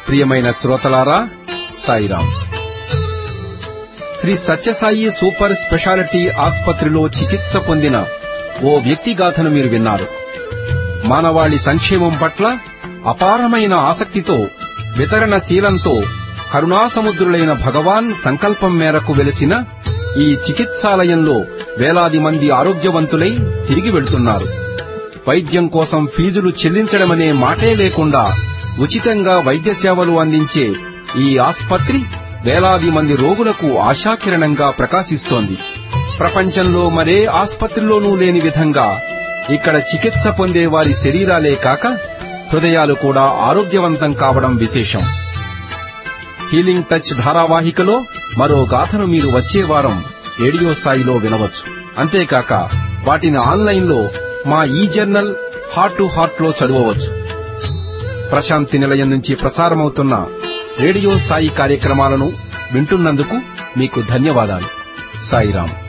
ప్రియమైన శ్రోతలారా Sairam Sri Sathya Sai super speciality ఆస్పత్రిలో చికిత్స పొందిన ఓ వ్యక్తి గాథను మీరు విన్నారు మానవాళి సంక్షేమం పట్ల అపారమైన ఆసక్తితో వితరణశీలంతో కరుణాసముద్రులైన భగవాన్ సంకల్పం మేరకు వెలిసిన ఈ చికిత్సాలయంలో వేలాది మంది ఆరోగ్యవంతులై తిరిగి వెళ్తున్నారు వైద్యం కోసం ఫీజులు చెల్లించడమనే మాటే లేకుండా ఉచితంగా వైద్య సేవలు అందించే ఈ ఆస్పత్రి వేలాది మంది రోగులకు ఆశాకిరణంగా ప్రకాశిస్తోంది ప్రపంచంలో మరే ఆస్పత్రిలోనూ లేని విధంగా ఇక్కడ చికిత్స పొందే వారి శరీరాలే కాక హృదయాలు కూడా ఆరోగ్యవంతం కావడం విశేషం హీలింగ్ టచ్ ధారావాహికలో మరో గాథను మీరు వచ్చే వారం రేడియో స్థాయిలో వినవచ్చు అంతేకాక వాటిని ఆన్లైన్లో మా ఈ జర్నల్ హార్ట్ టు హార్ట్ లో చదవవచ్చు ప్రశాంతి నిలయం నుంచి ప్రసారమవుతున్న రేడియో సాయి కార్యక్రమాలను వింటున్నందుకు మీకు ధన్యవాదాలు సాయిరాం